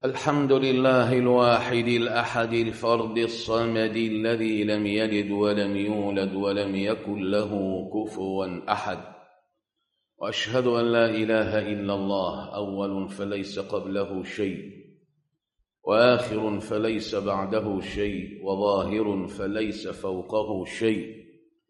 الحمد لله الواحد الأحد الفرد الصمد الذي لم يلد ولم يولد ولم يكن له كفوا أحد وأشهد أن لا إله إلا الله أول فليس قبله شيء وآخر فليس بعده شيء وظاهر فليس فوقه شيء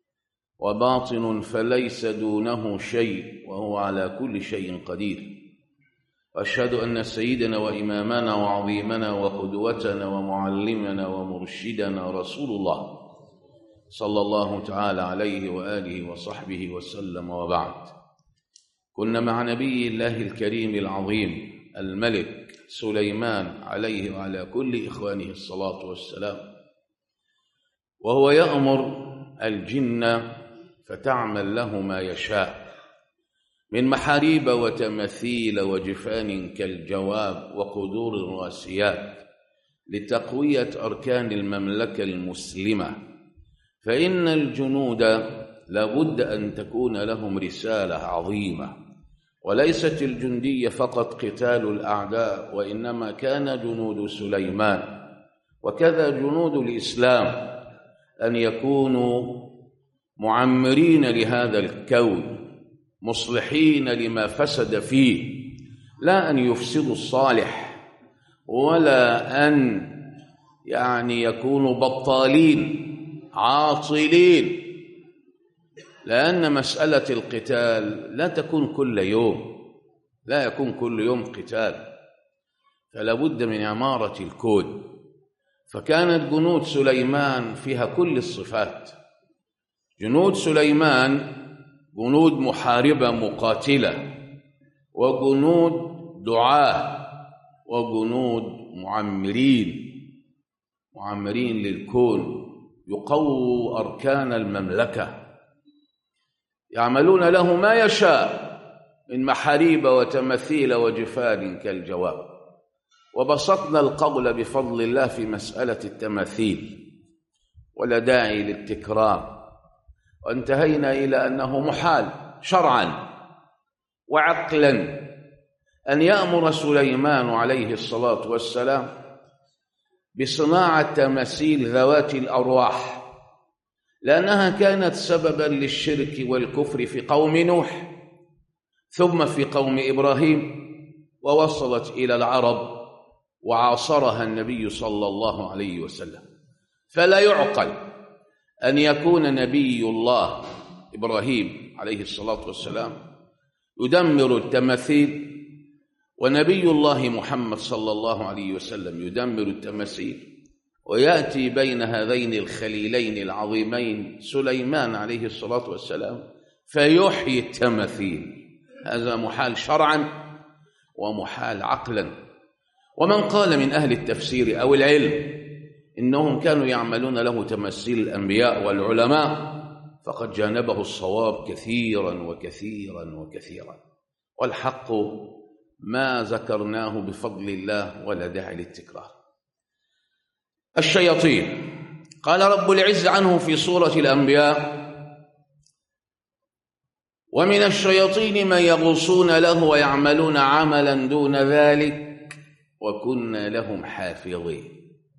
وباطن فليس دونه شيء وهو على كل شيء قدير واشهد ان سيدنا وامامنا وعظيمنا وقدوتنا ومعلمنا ومرشدنا رسول الله صلى الله تعالى عليه واله وصحبه وسلم وبعد كنا مع نبي الله الكريم العظيم الملك سليمان عليه وعلى كل اخوانه الصلاه والسلام وهو يامر الجن فتعمل له ما يشاء من محاريب وتماثيل وجفان كالجواب وقدور الراسيات لتقويه اركان المملكه المسلمه فان الجنود لابد ان تكون لهم رساله عظيمه وليست الجنديه فقط قتال الاعداء وانما كان جنود سليمان وكذا جنود الاسلام ان يكونوا معمرين لهذا الكون مصلحين لما فسد فيه لا ان يفسدوا الصالح ولا ان يعني يكونوا بطالين عاطلين لان مساله القتال لا تكون كل يوم لا يكون كل يوم قتال فلا بد من عماره الكون فكانت جنود سليمان فيها كل الصفات جنود سليمان جنود محاربة مقاتلة وجنود دعاة وجنود معمرين معمرين للكون يقووا أركان المملكة يعملون له ما يشاء من محاريب وتماثيل وجفان كالجواب وبسطنا القول بفضل الله في مسألة التماثيل ولا داعي للتكرار وانتهينا إلى أنه محال شرعا وعقلا أن يأمر سليمان عليه الصلاة والسلام بصناعة تماثيل ذوات الأرواح لأنها كانت سببا للشرك والكفر في قوم نوح ثم في قوم إبراهيم ووصلت إلى العرب وعاصرها النبي صلى الله عليه وسلم فلا يعقل أن يكون نبي الله إبراهيم عليه الصلاة والسلام يدمر التماثيل ونبي الله محمد صلى الله عليه وسلم يدمر التماثيل ويأتي بين هذين الخليلين العظيمين سليمان عليه الصلاة والسلام فيحيي التماثيل هذا محال شرعا ومحال عقلا ومن قال من أهل التفسير أو العلم إنهم كانوا يعملون له تمثيل الأنبياء والعلماء فقد جانبه الصواب كثيرا وكثيرا وكثيرا والحق ما ذكرناه بفضل الله ولا داعي للتكرار الشياطين قال رب العز عنه في سورة الأنبياء ومن الشياطين من يغوصون له ويعملون عملا دون ذلك وكنا لهم حافظين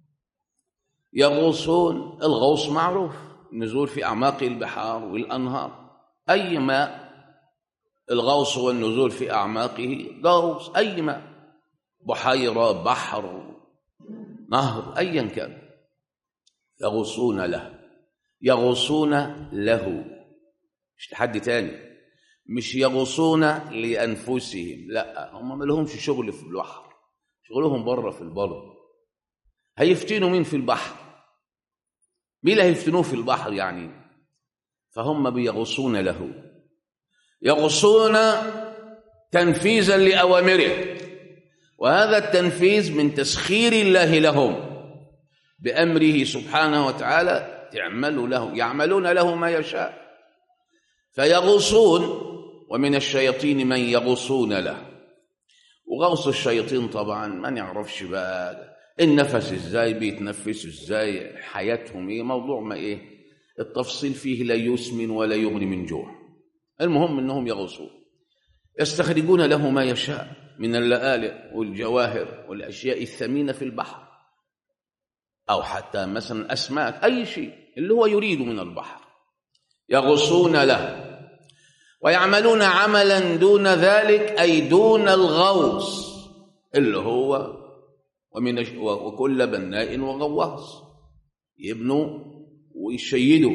يغوصون الغوص معروف النزول في أعماق البحار والأنهار أي ماء الغوص والنزول في أعماقه غوص أي ماء بحيرة بحر نهر أيا كان يغوصون له يغوصون له مش لحد تاني مش يغوصون لأنفسهم لا هم ما لهمش شغل في البحر شغلهم بره في البر هيفتنوا مين في البحر مين اللي هيفتنوه في البحر يعني فهم بيغوصون له يغوصون تنفيذا لأوامره وهذا التنفيذ من تسخير الله لهم بأمره سبحانه وتعالى تعملوا له يعملون له ما يشاء فيغوصون ومن الشياطين من يغوصون له وغوص الشياطين طبعا ما نعرفش بقى النفس ازاي بيتنفسوا ازاي حياتهم ايه موضوع ما ايه التفصيل فيه لا يسمن ولا يغني من جوع المهم انهم يغوصون يستخرجون له ما يشاء من اللآلئ والجواهر والأشياء الثمينة في البحر أو حتى مثلا أسماك أي شيء اللي هو يريد من البحر يغصون له ويعملون عملا دون ذلك أي دون الغوص اللي هو ومن وكل بناء وغواص يبنوا ويشيدوا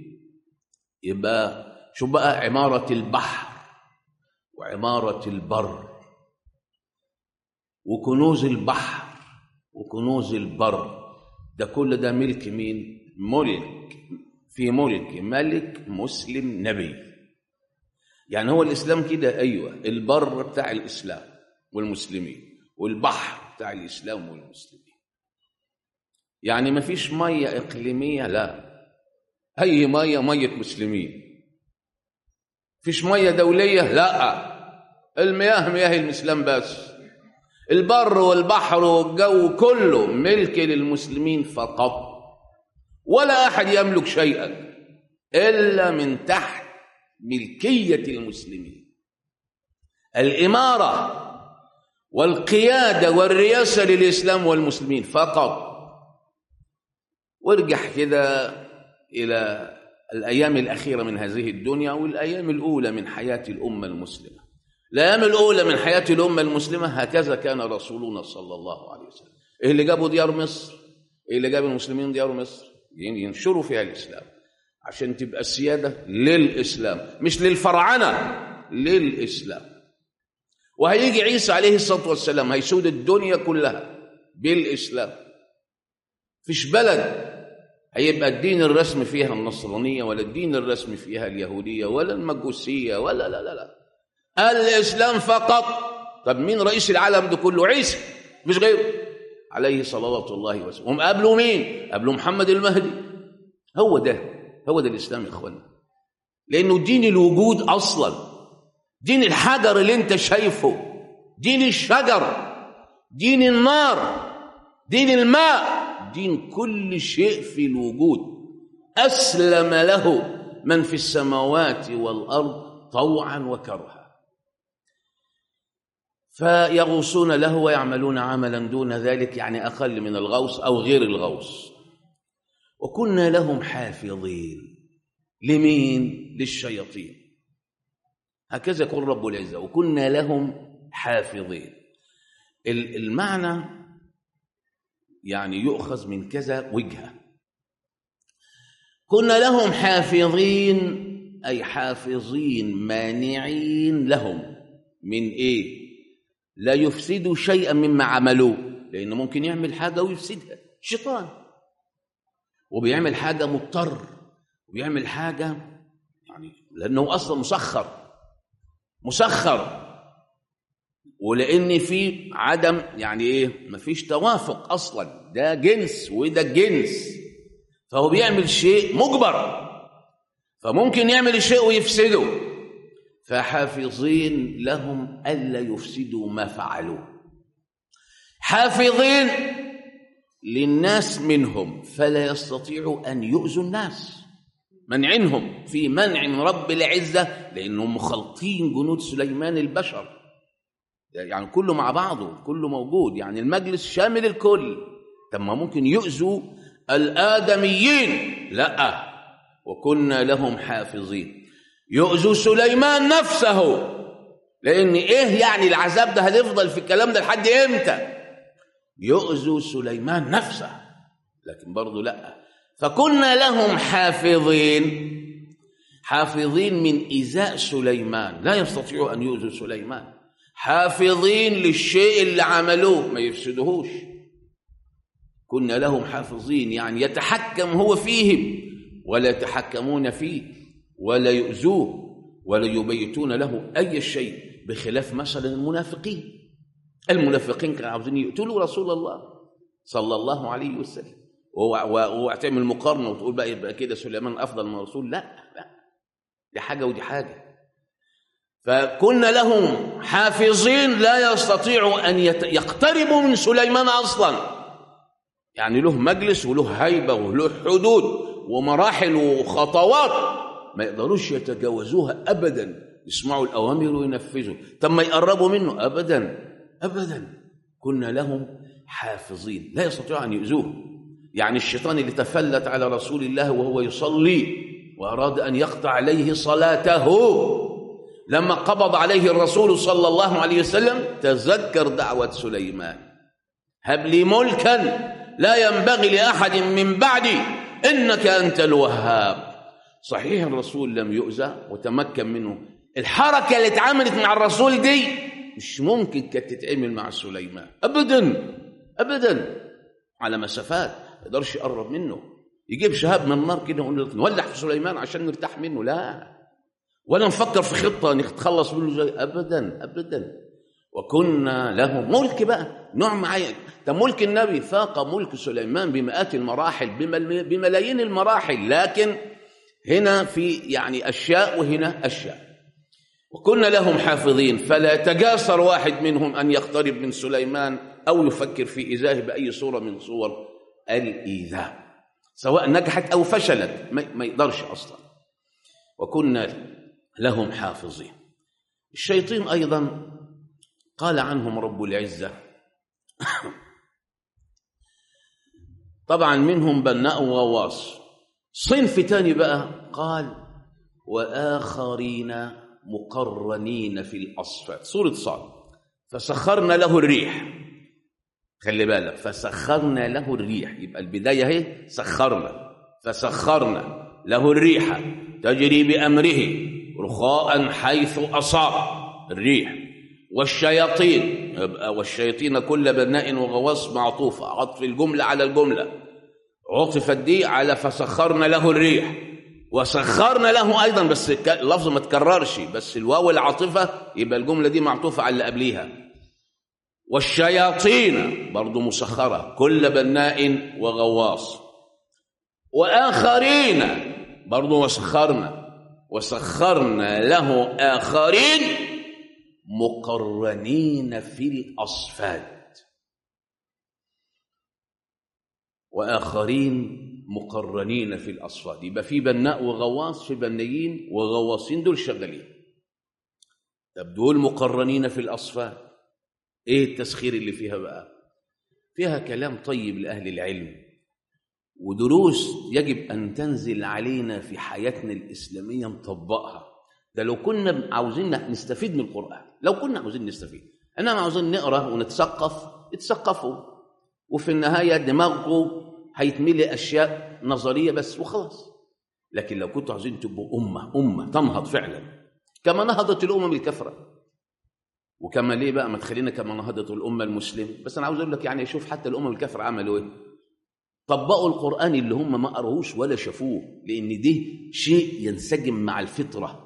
يبقى شو بقى عمارة البحر وعمارة البر وكنوز البحر وكنوز البر ده كل ده ملك مين ملك في ملك ملك مسلم نبي يعني هو الإسلام كده أيوة البر بتاع الإسلام والمسلمين والبحر بتاع الإسلام والمسلمين يعني ما فيش مية إقليمية لا أي مية مية مسلمين فيش مية دولية لا المياه مياه الإسلام بس البر والبحر والجو كله ملك للمسلمين فقط ولا أحد يملك شيئا إلا من تحت ملكية المسلمين الإمارة والقيادة والرياسة للإسلام والمسلمين فقط وارجع كده إلى الأيام الأخيرة من هذه الدنيا والأيام الأولى من حياة الأمة المسلمة الأيام الأولى من حياة الأمة المسلمة هكذا كان رسولنا صلى الله عليه وسلم إيه اللي جابوا ديار مصر إيه اللي جاب المسلمين ديار مصر ينشروا فيها الإسلام عشان تبقى السيادة للإسلام مش للفرعنة للإسلام وهيجي عيسى عليه الصلاة والسلام هيسود الدنيا كلها بالإسلام فيش بلد هيبقى الدين الرسمي فيها النصرانية ولا الدين الرسمي فيها اليهودية ولا المجوسية ولا لا لا لا الإسلام فقط طب مين رئيس العالم ده كله عيسى مش غيره عليه صلوات الله وسلم هم قابلوا مين قابلوا محمد المهدي هو ده هو ده الإسلام يا إخوانا لأنه دين الوجود أصلا دين الحجر اللي انت شايفه دين الشجر دين النار دين الماء دين كل شيء في الوجود أسلم له من في السماوات والأرض طوعا وكرها فيغوصون له ويعملون عملا دون ذلك يعني أقل من الغوص أو غير الغوص وكنا لهم حافظين لمين للشياطين هكذا يقول رب العزة وكنا لهم حافظين المعنى يعني يؤخذ من كذا وجهة كنا لهم حافظين أي حافظين مانعين لهم من إيه لا يفسدوا شيئا مما عملوه لأنه ممكن يعمل حاجة ويفسدها شيطان وبيعمل حاجة مضطر وبيعمل حاجة يعني لأنه أصلا مسخر مسخر ولان في عدم يعني ايه مفيش توافق اصلا ده جنس وده جنس فهو بيعمل شيء مجبر فممكن يعمل الشيء ويفسده فحافظين لهم الا يفسدوا ما فعلوا حافظين للناس منهم فلا يستطيعوا ان يؤذوا الناس منعنهم في منع من رب العزه لانهم مخلطين جنود سليمان البشر يعني كله مع بعضه كله موجود يعني المجلس شامل الكل طب ما ممكن يؤذوا الآدميين لا وكنا لهم حافظين يؤذوا سليمان نفسه لأن إيه يعني العذاب ده هتفضل في الكلام ده لحد إمتى يؤذوا سليمان نفسه لكن برضه لا فكنا لهم حافظين حافظين من إيذاء سليمان لا يستطيعوا أن يؤذوا سليمان حافظين للشيء اللي عملوه ما يفسدوهوش كنا لهم حافظين يعني يتحكم هو فيهم ولا يتحكمون فيه ولا يؤذوه ولا يبيتون له أي شيء بخلاف مثلا المنافقين المنافقين كانوا عاوزين يقتلوا رسول الله صلى الله عليه وسلم وتعمل مقارنة وتقول بقى يبقى كده سليمان أفضل من الرسول لا لا دي حاجة ودي حاجة فكنا لهم حافظين لا يستطيعوا أن يقتربوا من سليمان أصلا يعني له مجلس وله هيبة وله حدود ومراحل وخطوات ما يقدروش يتجاوزوها أبدا يسمعوا الأوامر وينفذوا طب ما يقربوا منه أبدا ابدا كنا لهم حافظين لا يستطيعوا ان يؤذوه يعني الشيطان اللي تفلت على رسول الله وهو يصلي واراد ان يقطع عليه صلاته لما قبض عليه الرسول صلى الله عليه وسلم تذكر دعوه سليمان هب لي ملكا لا ينبغي لاحد من بعدي انك انت الوهاب صحيح الرسول لم يؤذى وتمكن منه الحركه اللي اتعاملت مع الرسول دي مش ممكن كانت تتعمل مع سليمان ابدا ابدا على مسافات ما يقدرش يقرب منه يجيب شهاب من النار كده ونقول نولع في سليمان عشان نرتاح منه لا ولا نفكر في خطه نتخلص منه زي ابدا ابدا وكنا له ملك بقى نوع معين ده ملك النبي فاق ملك سليمان بمئات المراحل بمل- بملايين المراحل لكن هنا في يعني اشياء وهنا اشياء وكنا لهم حافظين فلا يتجاسر واحد منهم ان يقترب من سليمان او يفكر في ايذائه باي صوره من صور الايذاء سواء نجحت او فشلت ما ما يقدرش اصلا وكنا لهم حافظين الشياطين ايضا قال عنهم رب العزه طبعا منهم بناء وغواص صنف تاني بقى قال واخرين مقرنين في الاصفاد سوره صاد فسخرنا له الريح خلي بالك فسخرنا له الريح يبقى البدايه اهي سخرنا فسخرنا له الريح تجري بامره رخاء حيث اصاب الريح والشياطين يبقى والشياطين كل بناء وغواص معطوفه عطف الجمله على الجمله عطفت دي على فسخرنا له الريح وسخرنا له ايضا بس ك- اللفظ ما تكررش بس الواو العاطفه يبقى الجمله دي معطوفه على اللي قبليها والشياطين برضو مسخره كل بناء وغواص واخرين برضو وسخرنا وسخرنا له اخرين مقرنين في الاصفاد واخرين مقرنين في الاصفاد يبقى في بناء وغواص في بنايين وغواصين دول شغالين طب دول مقرنين في الاصفاد ايه التسخير اللي فيها بقى فيها كلام طيب لاهل العلم ودروس يجب ان تنزل علينا في حياتنا الاسلاميه نطبقها ده لو كنا عاوزين نستفيد من القران لو كنا عاوزين نستفيد انما عاوزين نقرا ونتثقف اتثقفوا وفي النهايه دماغكم هيتملي اشياء نظريه بس وخلاص لكن لو كنتوا عاوزين تبقوا امه امه تنهض فعلا كما نهضت الامم الكثره وكما ليه بقى ما تخلينا كما نهضت الامه المسلمه بس انا عاوز اقول لك يعني شوف حتى الامم الكثره عملوا ايه طبقوا القران اللي هم ما قروهوش ولا شافوه لان دي شيء ينسجم مع الفطره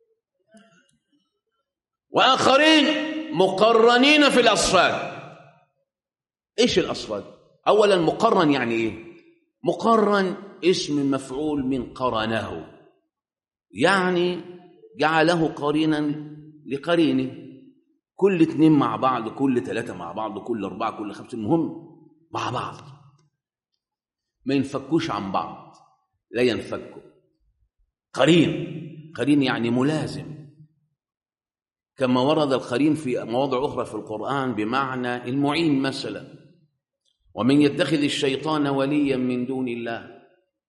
واخرين مقرنين في الاصفاد ايش الاصفاد اولا مقرن يعني ايه مقرن اسم مفعول من قرنه يعني جعله قرينا لقرينه كل اتنين مع بعض كل ثلاثة مع بعض كل أربعة كل خمسة المهم مع بعض ما ينفكوش عن بعض لا ينفكوا قرين قرين يعني ملازم كما ورد القرين في مواضع أخرى في القرآن بمعنى المعين مثلا ومن يتخذ الشيطان وليا من دون الله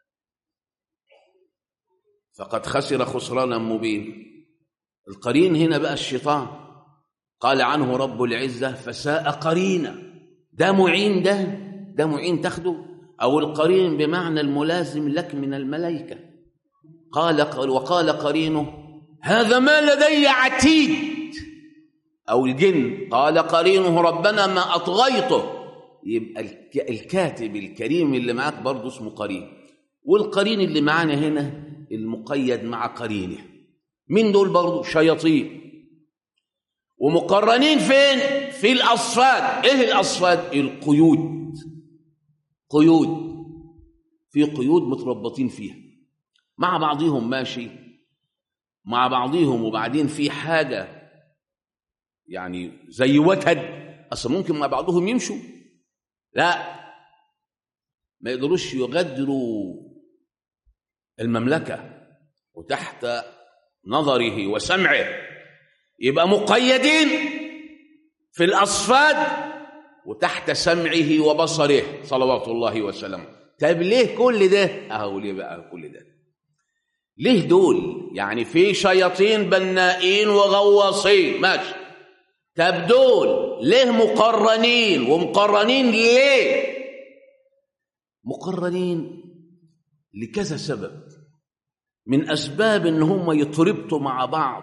فقد خسر خسرانا مبين القرين هنا بقى الشيطان قال عنه رب العزة فساء قرينا ده معين ده ده معين تاخده أو القرين بمعنى الملازم لك من الملائكة قال وقال قرينه هذا ما لدي عتيد أو الجن قال قرينه ربنا ما أطغيته يبقى الكاتب الكريم اللي معاك برضه اسمه قرين والقرين اللي معانا هنا المقيد مع قرينه من دول برضه شياطين ومقرنين فين في الاصفاد ايه الاصفاد القيود قيود في قيود متربطين فيها مع بعضهم ماشي مع بعضهم وبعدين في حاجه يعني زي وتد اصل ممكن مع بعضهم يمشوا لا ما يقدروش يغادروا المملكه وتحت نظره وسمعه يبقى مقيدين في الأصفاد وتحت سمعه وبصره صلوات الله وسلامه طب ليه كل ده اهو ليه بقى كل ده ليه دول يعني في شياطين بنائين وغواصين ماشي طب دول ليه مقرنين ومقرنين ليه مقرنين لكذا سبب من اسباب ان هم يتربطوا مع بعض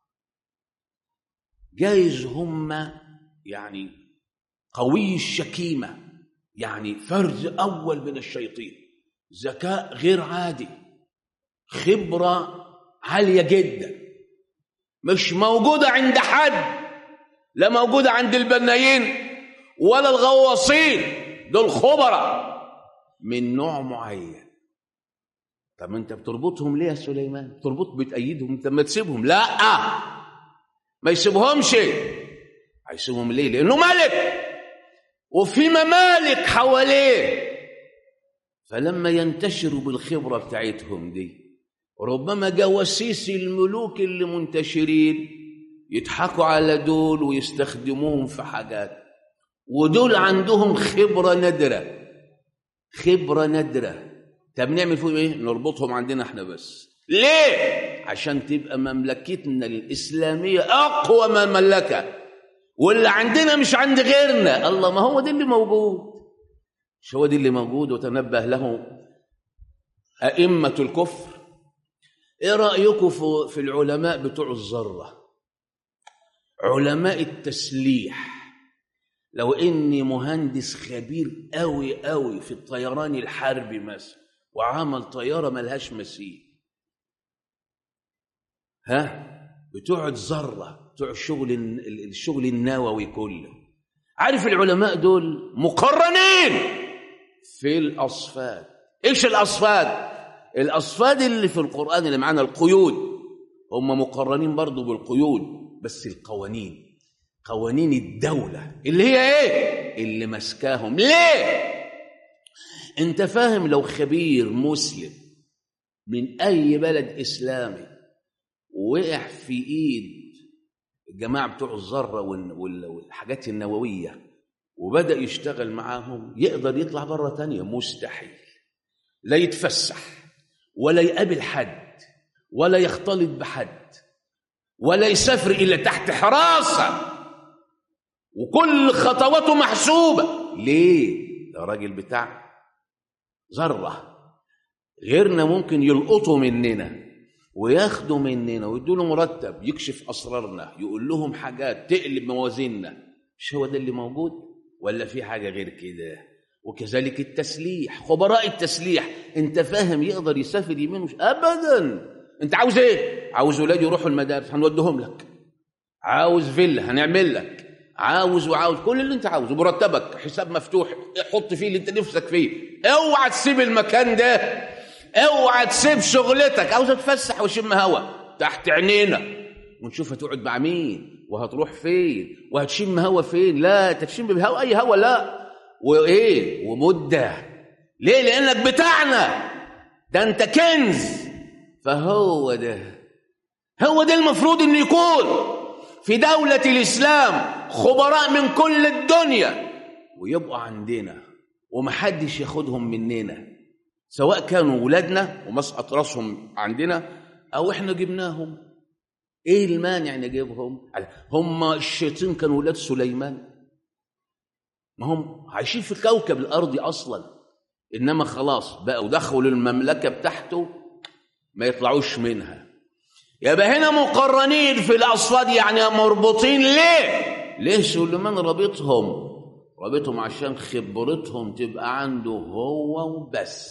جايز هم يعني قوي الشكيمه يعني فرز اول من الشياطين ذكاء غير عادي خبره عاليه جدا مش موجوده عند حد لا موجوده عند البنايين ولا الغواصين دول خبراء من نوع معين طب انت بتربطهم ليه يا سليمان بتربط بتأيدهم انت ما تسيبهم لا ما يسيبهمش هيسيبهم ليه لانه ملك وفي ممالك حواليه فلما ينتشروا بالخبرة بتاعتهم دي ربما جواسيس الملوك اللي منتشرين يضحكوا على دول ويستخدموهم في حاجات ودول عندهم خبرة نادرة خبرة نادرة طب نعمل فيهم ايه نربطهم عندنا احنا بس ليه عشان تبقى مملكتنا الإسلامية أقوى مملكة واللي عندنا مش عند غيرنا الله ما هو ده اللي موجود مش هو ده اللي موجود وتنبه له أئمة الكفر ايه رأيكم في العلماء بتوع الذرة علماء التسليح لو اني مهندس خبير قوي قوي في الطيران الحربي مثلا وعمل طيارة ملهاش مثيل ها بتوع الذرة بتوع الشغل الشغل النووي كله عارف العلماء دول مقرنين في الأصفاد ايش الأصفاد الأصفاد اللي في القرآن اللي معانا القيود هم مقرنين برضو بالقيود بس القوانين قوانين الدولة اللي هي ايه اللي مسكاهم ليه انت فاهم لو خبير مسلم من اي بلد اسلامي وقع في ايد الجماعه بتوع الذره والحاجات النوويه وبدا يشتغل معاهم يقدر يطلع بره تانية مستحيل لا يتفسح ولا يقابل حد ولا يختلط بحد ولا يسافر الا تحت حراسه وكل خطواته محسوبه ليه ده راجل بتاع ذره غيرنا ممكن يلقطوا مننا وياخدوا مننا ويدوا له مرتب يكشف اسرارنا يقول لهم حاجات تقلب موازيننا مش هو ده اللي موجود ولا في حاجه غير كده وكذلك التسليح خبراء التسليح انت فاهم يقدر يسافر يمين مش ابدا انت عاوز ايه عاوز ولادي يروحوا المدارس هنوديهم لك عاوز فيلا هنعمل لك عاوز وعاوز كل اللي انت عاوزه مرتبك حساب مفتوح حط فيه اللي انت نفسك فيه اوعى تسيب المكان ده اوعى تسيب شغلتك عاوز اتفسح واشم هوا تحت عينينا ونشوف هتقعد مع مين وهتروح فين وهتشم هوا فين لا تشم بهوا اي هوا لا وايه ومده ليه لانك بتاعنا ده انت كنز فهو ده هو ده المفروض انه يكون في دولة الإسلام خبراء من كل الدنيا ويبقوا عندنا ومحدش ياخدهم مننا سواء كانوا ولادنا ومسقط راسهم عندنا أو إحنا جبناهم إيه المانع نجيبهم هم الشياطين كانوا ولاد سليمان ما هم عايشين في الكوكب الأرضي أصلا إنما خلاص بقوا دخلوا المملكة بتاعته ما يطلعوش منها يبقى هنا مقرنين في الأصفاد يعني مربوطين ليه؟ ليه سليمان رابطهم؟ رابطهم عشان خبرتهم تبقى عنده هو وبس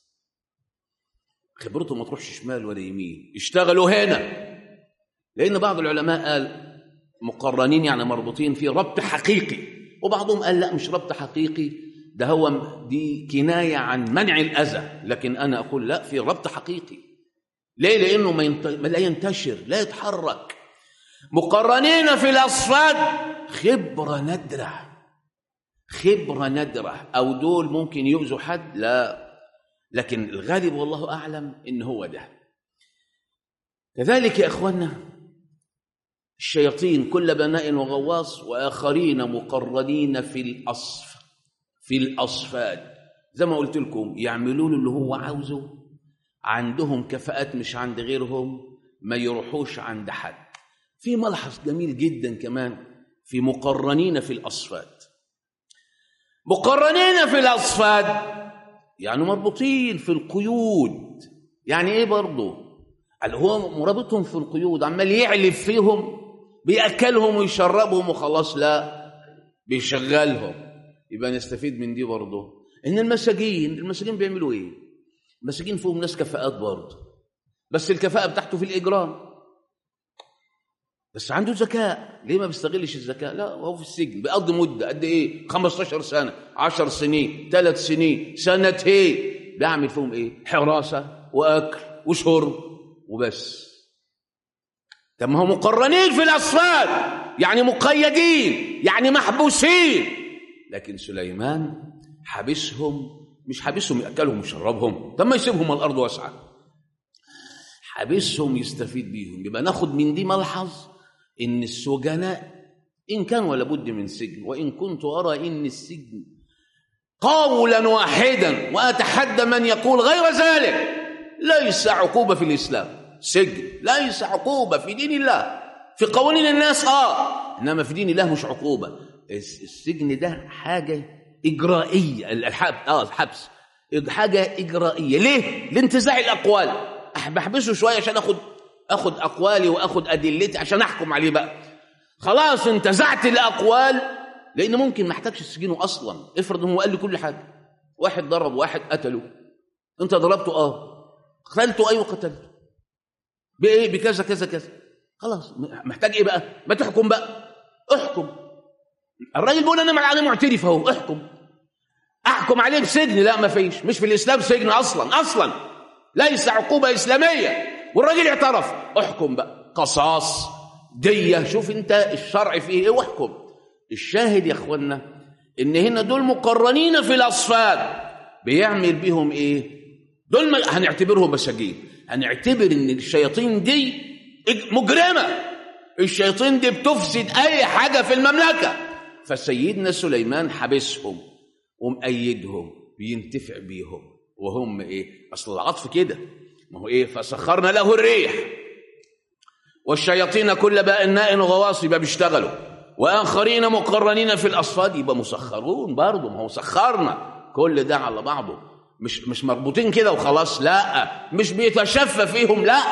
خبرتهم ما تروحش شمال ولا يمين يشتغلوا هنا لأن بعض العلماء قال مقرنين يعني مربوطين في ربط حقيقي وبعضهم قال لا مش ربط حقيقي ده هو دي كناية عن منع الأذى لكن أنا أقول لا في ربط حقيقي ليه لأنه ما, ينت... ما لا ينتشر لا يتحرك مقرنين في الأصفاد خبرة ندرة خبرة ندرة أو دول ممكن يؤذوا حد لا لكن الغالب والله أعلم إن هو ده كذلك يا أخوانا الشياطين كل بناء وغواص واخرين مقرنين في الاصف في الاصفاد زي ما قلت لكم يعملوا له اللي هو عاوزه عندهم كفاءات مش عند غيرهم ما يروحوش عند حد في ملحظ جميل جدا كمان في مقرنين في الاصفاد مقرنين في الاصفاد يعني مربوطين في القيود يعني ايه برضه اللي هو مرابطهم في القيود عمال يعلف فيهم بياكلهم ويشربهم وخلاص لا بيشغلهم يبقى نستفيد من دي برضه ان المساجين المساجين بيعملوا ايه المساجين فيهم ناس كفاءات برضه بس الكفاءه بتاعته في الاجرام بس عنده ذكاء ليه ما بيستغلش الذكاء لا هو في السجن بيقضي مده قد ايه 15 سنه 10 سنين 3 سنين سنتين بيعمل فيهم ايه حراسه واكل وشرب وبس طب ما هم مقرنين في الاصفاد يعني مقيدين يعني محبوسين لكن سليمان حابسهم مش حابسهم ياكلهم ويشربهم طب ما يسيبهم الارض واسعه حابسهم يستفيد بيهم يبقى ناخد من دي ملحظ ان السجناء ان كان ولا بد من سجن وان كنت ارى ان السجن قولا واحدا واتحدى من يقول غير ذلك ليس عقوبه في الاسلام سجن ليس عقوبه في دين الله في قوانين الناس اه انما في دين الله مش عقوبه السجن ده حاجه اجرائيه الحبس اه الحبس حاجه اجرائيه ليه لانتزاع الاقوال بحبسه شويه عشان اخد اخد اقوالي واخد ادلتي عشان احكم عليه بقى خلاص انتزعت الاقوال لان ممكن ما احتاجش تسجنه اصلا افرض هو قال لي كل حاجه واحد ضرب واحد قتله انت ضربته اه قتلته ايوه قتلته بايه بكذا كذا كذا خلاص محتاج ايه بقى ما تحكم بقى احكم الراجل بيقول انا انا معترف اهو احكم احكم عليه بسجن لا ما فيش مش في الاسلام سجن اصلا اصلا ليس عقوبه اسلاميه والراجل اعترف احكم بقى قصاص دية شوف انت الشرع فيه ايه واحكم الشاهد يا اخوانا ان هنا دول مقرنين في الاصفاد بيعمل بيهم ايه دول ما هنعتبرهم مساجين هنعتبر ان الشياطين دي مجرمه الشياطين دي بتفسد اي حاجه في المملكه فسيدنا سليمان حبسهم ومأيدهم بينتفع بيهم وهم ايه اصل العطف كده ما هو ايه فسخرنا له الريح والشياطين كل بائناء وغواص يبقى بيشتغلوا واخرين مقرنين في الاصفاد يبقى مسخرون برضه ما هو سخرنا كل ده على بعضه مش مش مربوطين كده وخلاص لا مش بيتشفى فيهم لا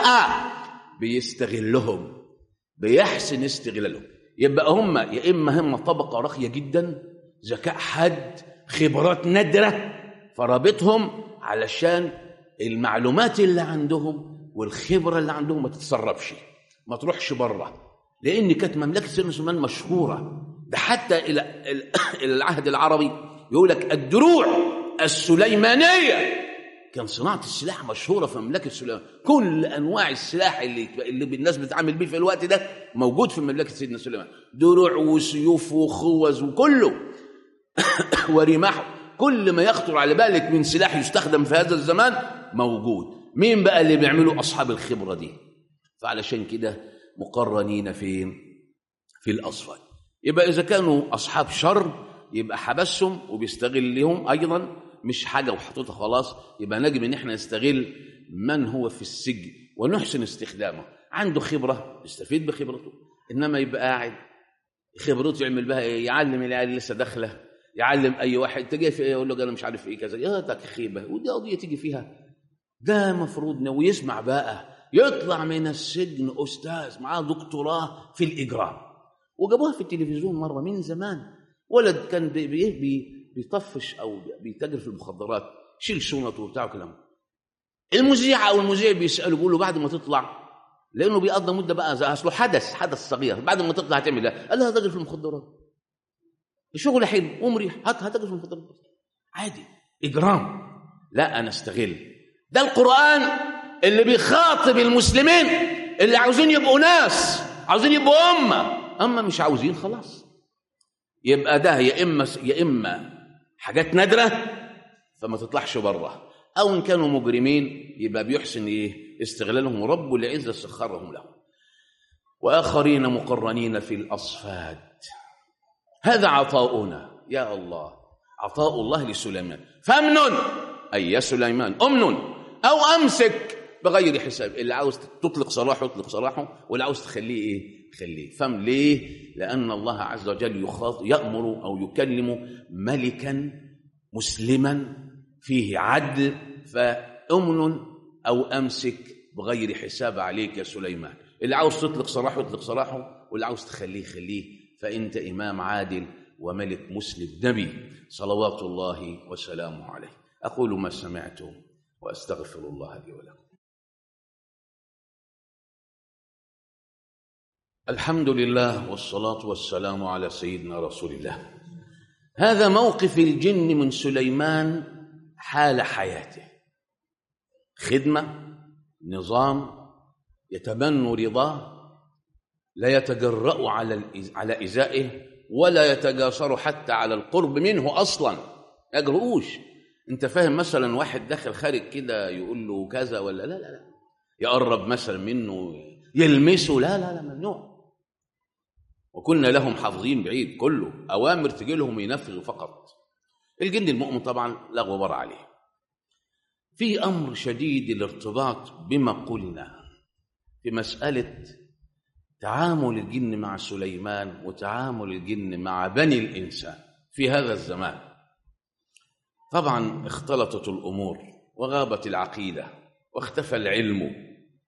بيستغلهم بيحسن استغلالهم يبقى هم يا اما هم طبقه راقيه جدا ذكاء حاد خبرات نادره فرابطهم علشان المعلومات اللي عندهم والخبره اللي عندهم ما تتسربش ما تروحش بره لان كانت مملكه سيدنا سليمان مشهوره ده حتى الى الى العهد العربي يقول لك الدروع السليمانيه كان صناعه السلاح مشهوره في مملكه سليمان كل انواع السلاح اللي اللي الناس بتتعامل بيه في الوقت ده موجود في مملكه سيدنا سليمان دروع وسيوف وخوذ وكله ورماح كل ما يخطر على بالك من سلاح يستخدم في هذا الزمان موجود مين بقى اللي بيعملوا اصحاب الخبره دي فعلشان كده مقرنين فين في الاصفاد يبقى اذا كانوا اصحاب شر يبقى حبسهم وبيستغلهم ايضا مش حاجه وحطيتها خلاص يبقى نجم ان احنا نستغل من هو في السجن ونحسن استخدامه عنده خبره يستفيد بخبرته انما يبقى قاعد خبرته يعمل بها ايه يعلم العيال اللي لسه داخله يعلم اي واحد تجي في ايه يقول له انا مش عارف ايه كذا يا تك خيبه ودي قضيه تيجي فيها ده مفروض ويسمع بقى يطلع من السجن استاذ معاه دكتوراه في الاجرام وجابوها في التلفزيون مره من زمان ولد كان بي بي بيطفش او بيتاجر في المخدرات شيل شنطه وبتاع وكلام المذيع او المذيع بيساله بيقول له بعد ما تطلع لانه بيقضي مده بقى اصله حدث حدث صغير بعد ما تطلع هتعمل ايه؟ قال له هتاجر في المخدرات شغل حلو ومريح هات هتاجر في المخدرات عادي اجرام لا انا استغل ده القران اللي بيخاطب المسلمين اللي عاوزين يبقوا ناس عاوزين يبقوا امه اما مش عاوزين خلاص يبقى ده يا اما يا اما حاجات نادره فما تطلعش بره او ان كانوا مجرمين يبقى بيحسن ايه استغلالهم رب العزه سخرهم لهم وآخرين مقرنين في الأصفاد هذا عطاؤنا يا الله عطاء الله لسليمان فامن أي يا سليمان أمن أو أمسك بغير حساب اللي عاوز تطلق سراحه يطلق سراحه واللي عاوز تخليه ايه خليه فهم ليه لان الله عز وجل يخاط يامر او يكلم ملكا مسلما فيه عدل فامن او امسك بغير حساب عليك يا سليمان اللي عاوز تطلق سراحه يطلق سراحه واللي عاوز تخليه خليه فانت امام عادل وملك مسلم نبي صلوات الله وسلامه عليه اقول ما سمعتم واستغفر الله لي ولكم الحمد لله والصلاة والسلام على سيدنا رسول الله هذا موقف الجن من سليمان حال حياته خدمة نظام يتمنى رضاه لا يتجرأ على على إزائه ولا يتجاسر حتى على القرب منه أصلا يجرؤوش أنت فاهم مثلا واحد داخل خارج كده يقول له كذا ولا لا لا لا يقرب مثلا منه يلمسه لا لا لا ممنوع وكنا لهم حافظين بعيد كله أوامر تجي لهم ينفذوا فقط الجن المؤمن طبعا لا غبار عليه في أمر شديد الارتباط بما قلنا في مسألة تعامل الجن مع سليمان وتعامل الجن مع بني الإنسان في هذا الزمان طبعا اختلطت الأمور وغابت العقيدة واختفى العلم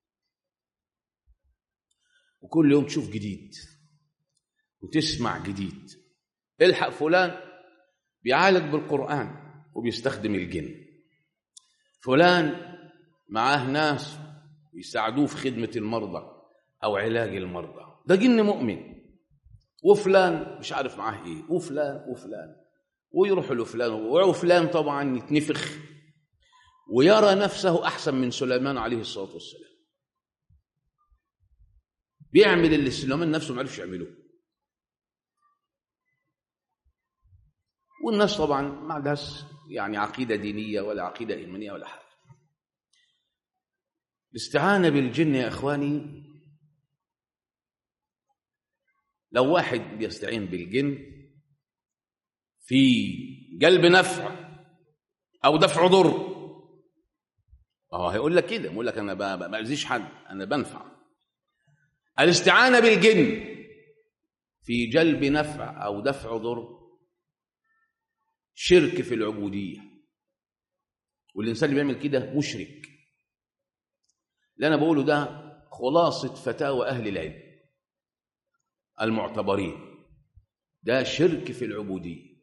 وكل يوم تشوف جديد وتسمع جديد الحق فلان بيعالج بالقرآن وبيستخدم الجن فلان معاه ناس يساعدوه في خدمة المرضى أو علاج المرضى ده جن مؤمن وفلان مش عارف معاه ايه وفلان وفلان ويروح لفلان وفلان طبعا يتنفخ ويرى نفسه أحسن من سليمان عليه الصلاة والسلام بيعمل اللي سليمان نفسه ما عرفش يعمله والناس طبعا ما عندهاش يعني عقيدة دينية ولا عقيدة إيمانية ولا حاجة الاستعانة بالجن يا إخواني لو واحد بيستعين بالجن في جلب نفع أو دفع ضر اه هيقول لك كده يقول لك أنا ما بأذيش حد أنا بنفع الاستعانة بالجن في جلب نفع أو دفع ضر شرك في العبودية والإنسان اللي بيعمل كده مشرك اللي أنا بقوله ده خلاصة فتاوى أهل العلم المعتبرين ده شرك في العبودية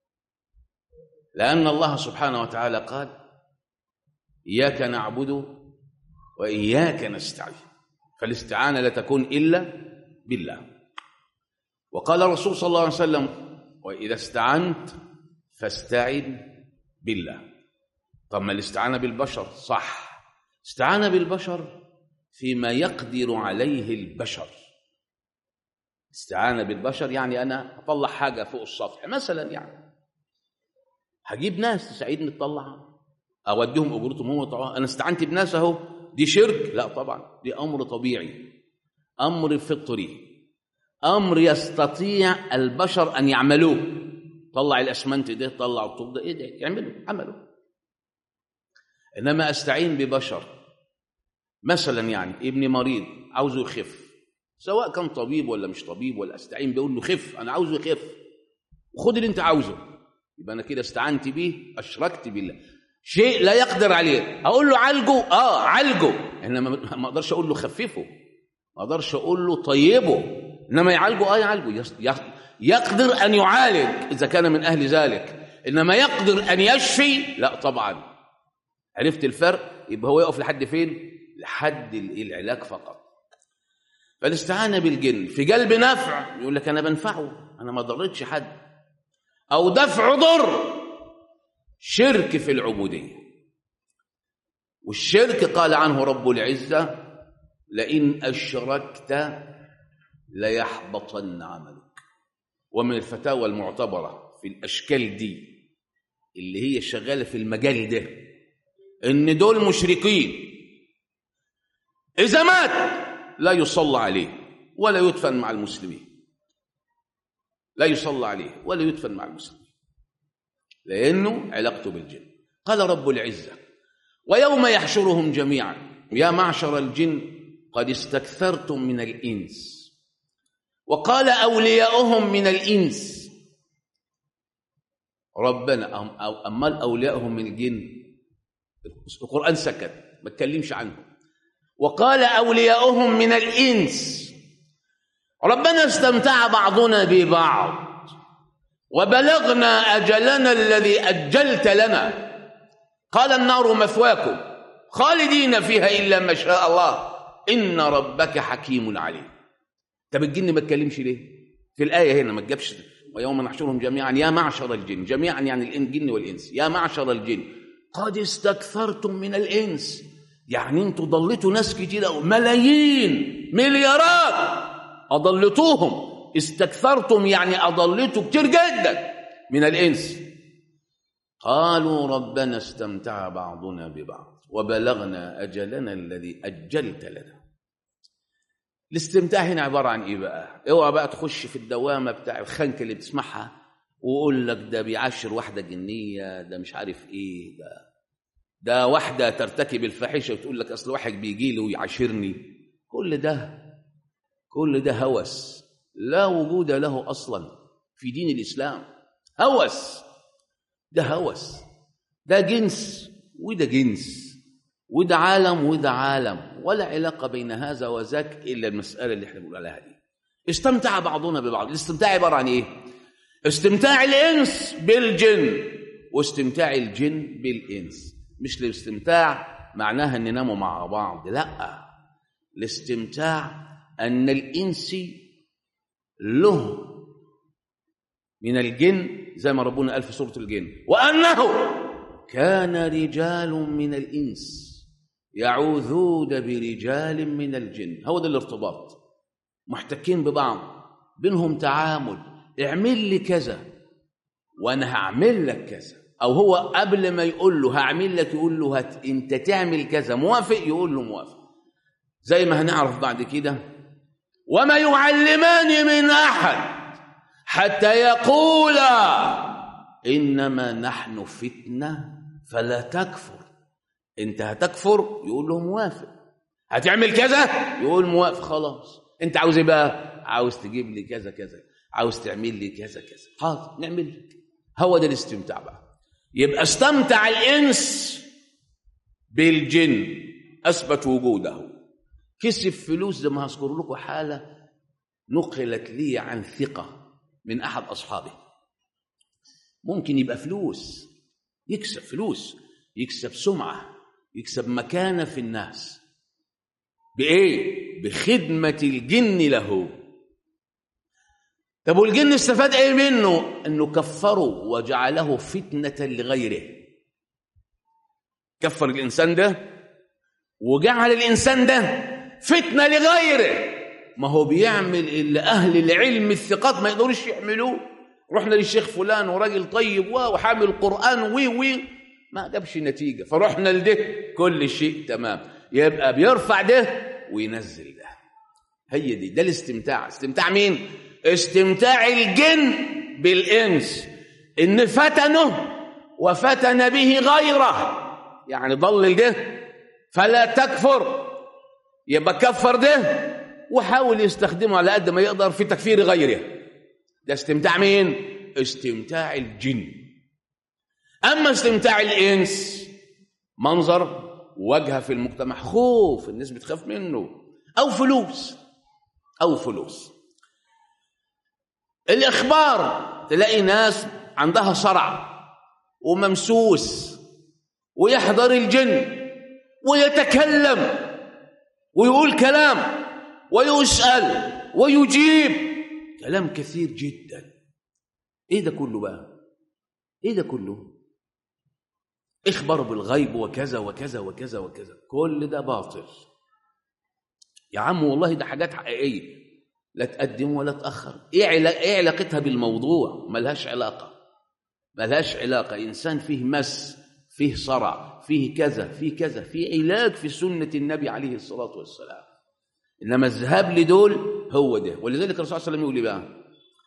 لأن الله سبحانه وتعالى قال إياك نعبد وإياك نستعين فالاستعانة لا تكون إلا بالله وقال الرسول صلى الله عليه وسلم وإذا استعنت فاستعن بالله طب ما الاستعانة بالبشر صح استعانة بالبشر فيما يقدر عليه البشر استعانة بالبشر يعني أنا أطلع حاجة فوق السطح مثلا يعني هجيب ناس تساعدني تطلعها أوديهم أجرتهم هم يطلعوها أنا استعنت بناس أهو دي شرك لا طبعا دي أمر طبيعي أمر فطري أمر يستطيع البشر أن يعملوه طلع الاسمنت ده طلع الطوب ده ايه ده يعملوا عملوا انما استعين ببشر مثلا يعني ابني مريض عاوزه يخف سواء كان طبيب ولا مش طبيب ولا استعين بيقول له خف انا عاوزه يخف وخد اللي انت عاوزه يبقى انا كده استعنت بيه اشركت بالله شيء لا يقدر عليه اقول له عالجه اه عالجه انما ما اقدرش اقول له خففه ما اقدرش اقول له طيبه انما يعالجه اه يعالجه يقدر أن يعالج إذا كان من أهل ذلك إنما يقدر أن يشفي لا طبعا عرفت الفرق يبقى هو يقف لحد فين لحد العلاج فقط فالاستعانة بالجن في قلب نفع يقول لك أنا بنفعه أنا ما ضرتش حد أو دفع ضر شرك في العبودية والشرك قال عنه رب العزة لئن أشركت ليحبطن عملك ومن الفتاوى المعتبرة في الأشكال دي اللي هي شغالة في المجال ده إن دول مشركين إذا مات لا يصلى عليه ولا يدفن مع المسلمين لا يصلى عليه ولا يدفن مع المسلمين لأنه علاقته بالجن قال رب العزة ويوم يحشرهم جميعا يا معشر الجن قد استكثرتم من الإنس وقال أولياؤهم من الإنس ربنا أما أولياؤهم من الجن القرآن سكت ما اتكلمش عنهم وقال أولياؤهم من الإنس ربنا استمتع بعضنا ببعض وبلغنا أجلنا الذي أجلت لنا قال النار مثواكم خالدين فيها إلا ما شاء الله إن ربك حكيم عليم طب الجن ما اتكلمش ليه في الآية هنا ما تجابش ويوم نحشرهم جميعا يا معشر الجن جميعا يعني الجن والإنس يا معشر الجن قد استكثرتم من الإنس يعني انتوا ضليتوا ناس كتير ملايين مليارات أضلتوهم استكثرتم يعني أضلتوا كتير جدا من الإنس قالوا ربنا استمتع بعضنا ببعض وبلغنا أجلنا الذي أجلت لنا الاستمتاع هنا عبارة عن إيه بقى اوعى بقى تخش في الدوامة بتاع الخنك اللي بتسمعها ويقول لك ده بيعشر واحدة جنية ده مش عارف إيه ده ده واحدة ترتكب الفاحشة وتقول لك أصل واحد بيجي لي ويعاشرني كل ده كل ده هوس لا وجود له أصلا في دين الإسلام هوس ده هوس ده جنس وده جنس وده عالم وده عالم ولا علاقة بين هذا وذاك إلا المسألة اللي احنا بنقول عليها دي استمتع بعضنا ببعض الاستمتاع عبارة عن إيه؟ استمتاع الإنس بالجن واستمتاع الجن بالإنس مش الاستمتاع معناها ان نناموا مع بعض لا الاستمتاع ان الانس له من الجن زي ما ربنا قال في سوره الجن وانه كان رجال من الانس يعوذون برجال من الجن هو ده الارتباط محتكين ببعض بينهم تعامل اعمل لي كذا وانا هعمل لك كذا او هو قبل ما يقول له هعمل لك يقول له هت انت تعمل كذا موافق يقول له موافق زي ما هنعرف بعد كده وما يعلمان من احد حتى يقولا انما نحن فتنه فلا تكفر انت هتكفر يقول له موافق هتعمل كذا يقول موافق خلاص انت عاوز ايه بقى عاوز تجيب لي كذا كذا عاوز تعمل لي كذا كذا حاضر نعمل لك هو ده الاستمتاع بقى يبقى استمتع الانس بالجن اثبت وجوده كسب فلوس زي ما هذكر لكم حاله نقلت لي عن ثقه من احد اصحابه ممكن يبقى فلوس يكسب فلوس يكسب سمعه يكسب مكانه في الناس بايه بخدمه الجن له طب والجن استفاد ايه منه انه كفره وجعله فتنه لغيره كفر الانسان ده وجعل الانسان ده فتنه لغيره ما هو بيعمل اللي اهل العلم الثقات ما يقدروش يعملوه رحنا للشيخ فلان وراجل طيب وحامل قران وي وي ما جابش نتيجه فرحنا لده كل شيء تمام يبقى بيرفع ده وينزل ده هي دي ده الاستمتاع استمتاع مين استمتاع الجن بالإنس إن فتنه وفتن به غيره يعني ضلل ده فلا تكفر يبقى كفر ده وحاول يستخدمه على قد ما يقدر في تكفير غيره ده استمتاع مين؟ استمتاع الجن أما استمتاع الإنس منظر وجهه في المجتمع خوف الناس بتخاف منه أو فلوس أو فلوس الإخبار تلاقي ناس عندها صرع وممسوس ويحضر الجن ويتكلم ويقول كلام ويسأل ويجيب كلام كثير جدا ايه ده كله بقى ايه ده كله اخبر بالغيب وكذا وكذا وكذا وكذا كل ده باطل يا عم والله ده حاجات حقيقيه لا تقدم ولا تأخر إيه, علا... إيه علاقتها بالموضوع ملهاش علاقة ملهاش علاقة إنسان فيه مس فيه صرع فيه كذا فيه كذا فيه علاج في سنة النبي عليه الصلاة والسلام إنما الذهاب لدول هو ده ولذلك الرسول صلى الله عليه وسلم يقول لي بقى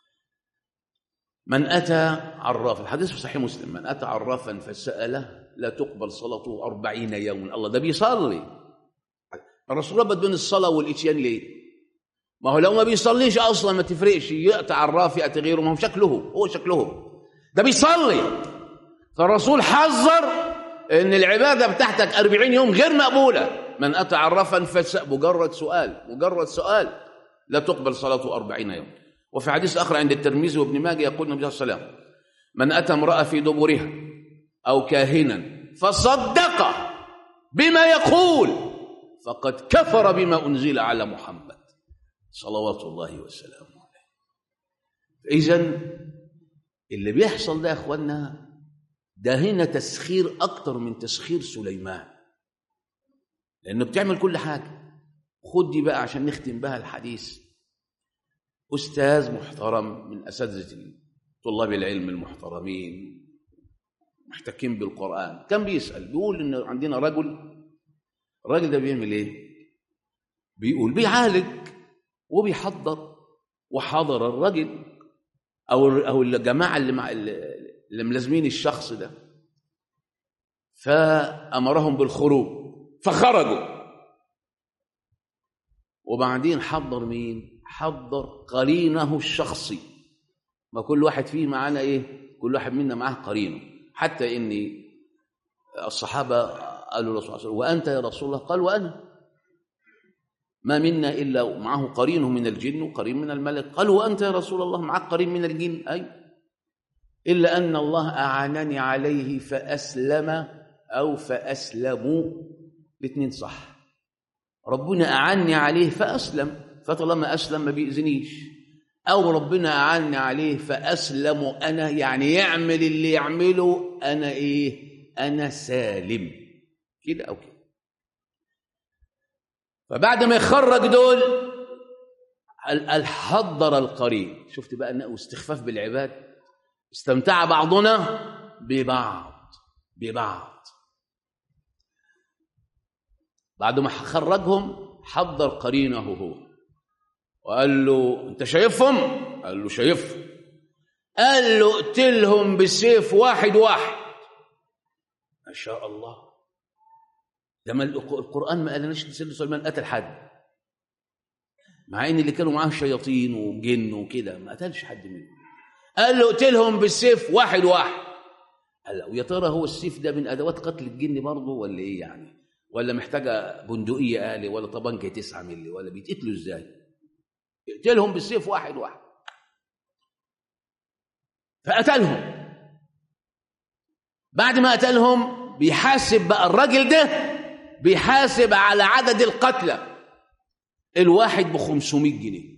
من أتى عرافا الحديث في صحيح مسلم من أتى عرافا فسأله لا تقبل صلاته أربعين يوما الله ده بيصلي الرسول ربط بين الصلاة والإتيان ليه ما هو لو ما بيصليش أصلا ما تفرقش يأتي عراف يأتي غيره ما هو شكله هو شكله ده بيصلي فالرسول حذر ان العبادة بتاعتك أربعين يوم غير مقبولة من أتى عرافا فسأل مجرد سؤال مجرد سؤال لا تقبل صلاته أربعين يوم وفي حديث آخر عند الترمذي وابن ماجه يقول النبي صلى الله عليه وسلم من أتى امرأة في دبرها أو كاهنا فصدق بما يقول فقد كفر بما أنزل على محمد صلوات الله وسلامه عليه إذا اللي بيحصل ده يا أخوانا ده هنا تسخير أكتر من تسخير سليمان لأنه بتعمل كل حاجة خد دي بقى عشان نختم بها الحديث أستاذ محترم من أساتذة طلاب العلم المحترمين محتكين بالقرآن كان بيسأل بيقول إن عندنا رجل الراجل ده بيعمل إيه؟ بيقول بيعالج وبيحضر وحضر الرجل أو أو الجماعة اللي مع اللي ملازمين الشخص ده فأمرهم بالخروج فخرجوا وبعدين حضر مين؟ حضر قرينه الشخصي ما كل واحد فيه معانا ايه كل واحد منا معاه قرينه حتى ان الصحابه قالوا للرسول صلى الله عليه وسلم وانت يا رسول الله قال وانا ما منا الا معه قرينه من الجن وقرين من الملك قال وانت يا رسول الله معك قرين من الجن اي الا ان الله اعانني عليه فاسلم او فاسلموا الاثنين صح ربنا اعني عليه فاسلم فطالما أسلم ما بيأذنيش أو ربنا أعني عليه فأسلم أنا يعني يعمل اللي يعمله أنا إيه أنا سالم كده أو كده فبعد ما يخرج دول الحضر القرين شفت بقى أنه استخفاف بالعباد استمتع بعضنا ببعض ببعض بعد ما خرجهم حضر قرينه هو وقال له انت شايفهم قال له شايفهم قال له اقتلهم بالسيف واحد واحد ما شاء الله لما القرآن ما قالناش سيدنا سليمان قتل حد مع ان اللي كانوا معاه شياطين وجن وكده ما قتلش حد منهم قال له اقتلهم بالسيف واحد واحد قال له يا ترى هو السيف ده من ادوات قتل الجن برضه ولا ايه يعني ولا محتاجه بندقيه آلي ولا طبنجه 9 مللي ولا بيتقتلوا ازاي يقتلهم بالسيف واحد واحد فقتلهم بعد ما قتلهم بيحاسب بقى الراجل ده بيحاسب على عدد القتلى الواحد ب 500 جنيه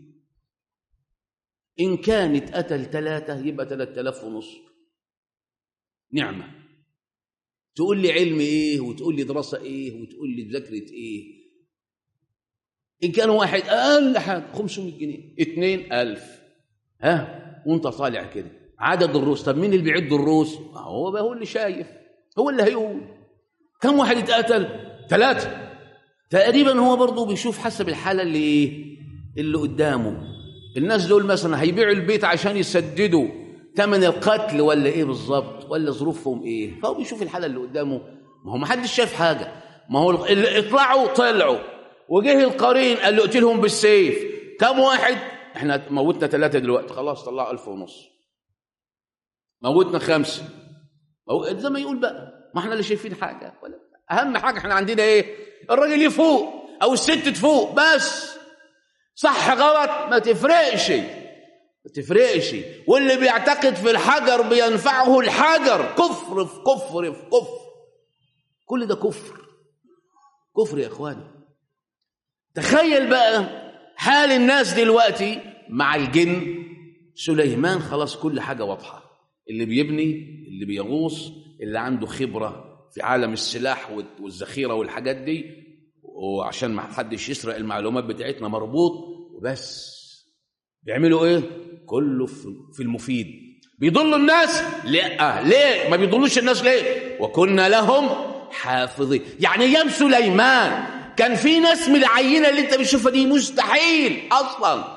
إن كانت قتل ثلاثة يبقى 3000 ونص نعمة تقول لي علم إيه وتقول لي دراسة إيه وتقول لي ذاكرة إيه إن كان واحد أقل حاجة 500 جنيه اثنين ألف ها وانت طالع كده عدد الروس طب مين اللي بيعد الروس هو بقى هو اللي شايف هو اللي هيقول كم واحد اتقتل ثلاثة تقريبا هو برضه بيشوف حسب الحالة اللي اللي قدامه الناس دول مثلا هيبيعوا البيت عشان يسددوا ثمن القتل ولا ايه بالظبط ولا ظروفهم ايه فهو بيشوف الحالة اللي قدامه ما هو ما حدش شاف حاجة ما هو اللي اطلعوا طلعوا وجه القرين قال له اقتلهم بالسيف كم واحد احنا موتنا ثلاثة دلوقتي خلاص طلعوا ألف ونص موتنا خمسة مو... زي ما يقول بقى ما احنا اللي شايفين حاجة ولا أهم حاجة احنا عندنا ايه الراجل يفوق أو الست تفوق بس صح غلط ما تفرقش ما تفرقش واللي بيعتقد في الحجر بينفعه الحجر كفر في كفر في كفر كل ده كفر كفر يا اخواني تخيل بقى حال الناس دلوقتي مع الجن سليمان خلاص كل حاجة واضحة اللي بيبني اللي بيغوص اللي عنده خبرة في عالم السلاح والذخيرة والحاجات دي وعشان ما حدش يسرق المعلومات بتاعتنا مربوط وبس بيعملوا ايه كله في المفيد بيضلوا الناس لا ليه ما بيضلوش الناس ليه وكنا لهم حافظين يعني ايام سليمان كان في ناس من العينه اللي انت بتشوفها دي مستحيل اصلا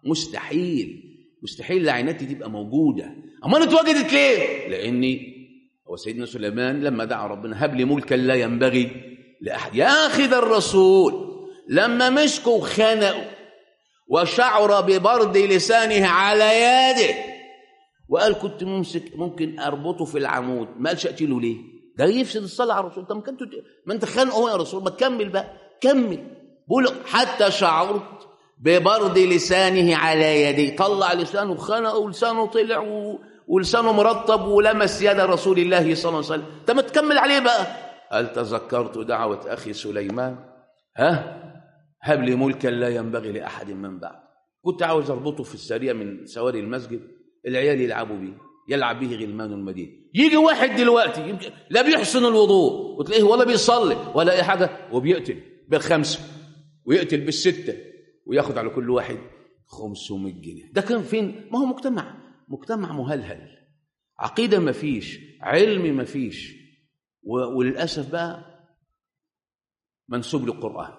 مستحيل مستحيل العينات دي تبقى موجوده امال اتوجدت ليه لاني هو سيدنا سليمان لما دعا ربنا هب لي ملكا لا ينبغي لاحد يا اخي ده الرسول لما مسكوا وخنقوا وشعر ببرد لسانه على يده وقال كنت ممسك ممكن اربطه في العمود ما قالش اقتله ليه ده يفسد الصلاه على الرسول طب ما كنت ما انت خانقه يا رسول ما تكمل بقى كمل بقول حتى شعرت ببرد لسانه على يدي طلع لسانه خنقه ولسانه طلع و... ولسانه مرطب ولمس يد رسول الله صلى الله عليه وسلم طب ما تكمل عليه بقى قال تذكرت دعوة أخي سليمان ها هب لي ملكا لا ينبغي لأحد من بعد كنت عاوز أربطه في السريع من سواري المسجد العيال يلعبوا بيه يلعب به غلمان المدينة يجي واحد دلوقتي يمكن لا بيحسن الوضوء وتلاقيه ولا بيصلي ولا أي حاجة وبيقتل بالخمسة ويقتل بالستة وياخد على كل واحد 500 جنيه ده كان فين ما هو مجتمع مجتمع مهلهل عقيدة ما فيش علم ما فيش وللأسف بقى منسوب للقرآن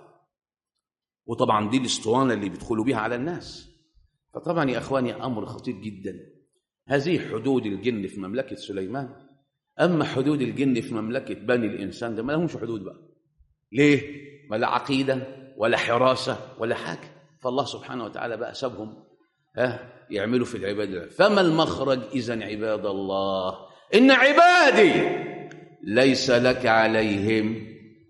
وطبعا دي الاسطوانة اللي بيدخلوا بيها على الناس فطبعا يا أخواني أمر خطير جدا هذه حدود الجن في مملكة سليمان أما حدود الجن في مملكة بني الإنسان ده ما لهمش حدود بقى ليه؟ ما لا عقيدة ولا حراسة ولا حاجة فالله سبحانه وتعالى بقى سابهم ها يعملوا في العبادة فما المخرج إذا عباد الله إن عبادي ليس لك عليهم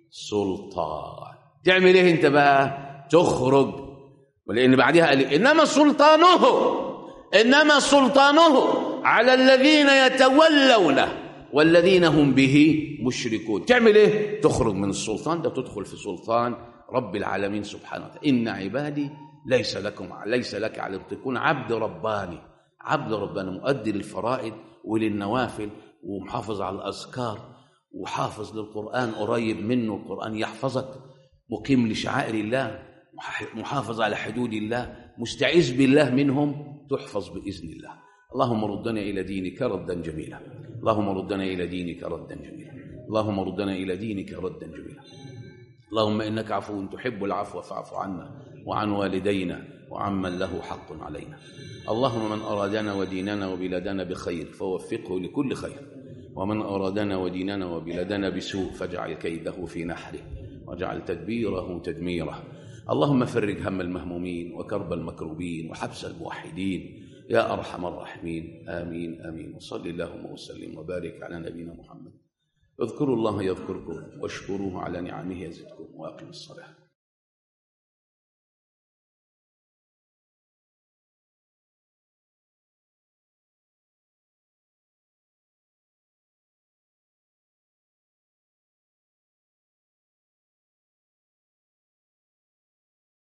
سلطان تعمل ايه انت بقى تخرج ولان بعدها قال انما سلطانه انما سلطانه على الذين يتولونه والذين هم به مشركون تعمل ايه تخرج من السلطان ده تدخل في سلطان رب العالمين سبحانه وتعالى ان عبادي ليس لكم ليس لك على تكون عبد رباني عبد رباني مؤدي للفرائض وللنوافل ومحافظ على الاذكار وحافظ للقران قريب منه القران يحفظك مقيم لشعائر الله محافظ على حدود الله مستعيذ بالله منهم تحفظ باذن الله اللهم ردنا الى دينك ردا جميلا اللهم ردنا الى دينك ردا جميلا اللهم ردنا الى دينك ردا جميلا اللهم انك عفو تحب العفو فاعف عنا وعن والدينا وعمن له حق علينا اللهم من ارادنا وديننا وبلادنا بخير فوفقه لكل خير ومن ارادنا وديننا وبلادنا بسوء فاجعل كيده في نحره واجعل تدبيره تدميره اللهم فرج هم المهمومين وكرب المكروبين وحبس الموحدين يا ارحم الراحمين امين امين وصل اللهم وسلم وبارك على نبينا محمد اذكروا الله يذكركم واشكروه على نعمه يزدكم واقم الصلاه